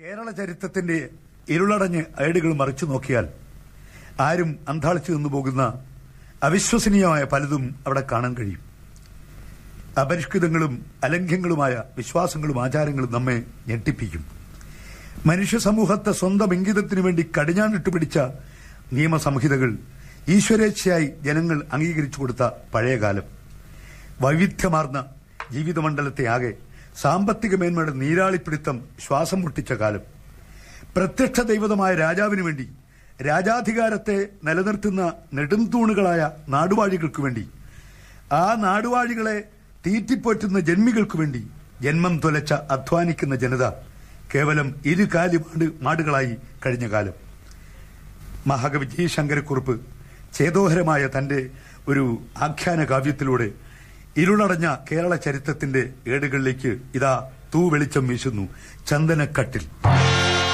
കേരള ചരിത്രത്തിന്റെ ഇരുളടഞ്ഞ് ഏടുകൾ മറിച്ചു നോക്കിയാൽ ആരും അന്താളിച്ചു നിന്നു പോകുന്ന അവിശ്വസനീയമായ പലതും അവിടെ കാണാൻ കഴിയും അപരിഷ്കൃതങ്ങളും അലംഘ്യങ്ങളുമായ വിശ്വാസങ്ങളും ആചാരങ്ങളും നമ്മെ ഞെട്ടിപ്പിക്കും മനുഷ്യ സമൂഹത്തെ സ്വന്തം ഇംഗിതത്തിനു വേണ്ടി കടിഞ്ഞാണിട്ട് പിടിച്ച നിയമസംഹിതകൾ ഈശ്വരേച്ഛയായി ജനങ്ങൾ അംഗീകരിച്ചു കൊടുത്ത പഴയകാലം വൈവിധ്യമാർന്ന ജീവിതമണ്ഡലത്തെ ആകെ സാമ്പത്തിക മേന്മയുടെ നീരാളിപ്പിടുത്തം ശ്വാസം മുട്ടിച്ച കാലം പ്രത്യക്ഷ ദൈവതമായ രാജാവിനു വേണ്ടി രാജാധികാരത്തെ നിലനിർത്തുന്ന നെടുംതൂണുകളായ നാടുവാഴികൾക്കു വേണ്ടി ആ നാടുവാഴികളെ തീറ്റിപ്പോറ്റുന്ന ജന്മികൾക്കു വേണ്ടി ജന്മം തുലച്ച അധ്വാനിക്കുന്ന ജനത കേവലം ഇരുകാലി മാട് മാടുകളായി കഴിഞ്ഞ കാലം മഹാകവി ജി ശങ്കരക്കുറുപ്പ് ചേതോഹരമായ തന്റെ ഒരു ആഖ്യാന കാവ്യത്തിലൂടെ ഇരുളടഞ്ഞ കേരള ചരിത്രത്തിന്റെ ഏടുകളിലേക്ക് ഇതാ തൂ വെളിച്ചം വീശുന്നു ചന്ദനക്കട്ടിൽ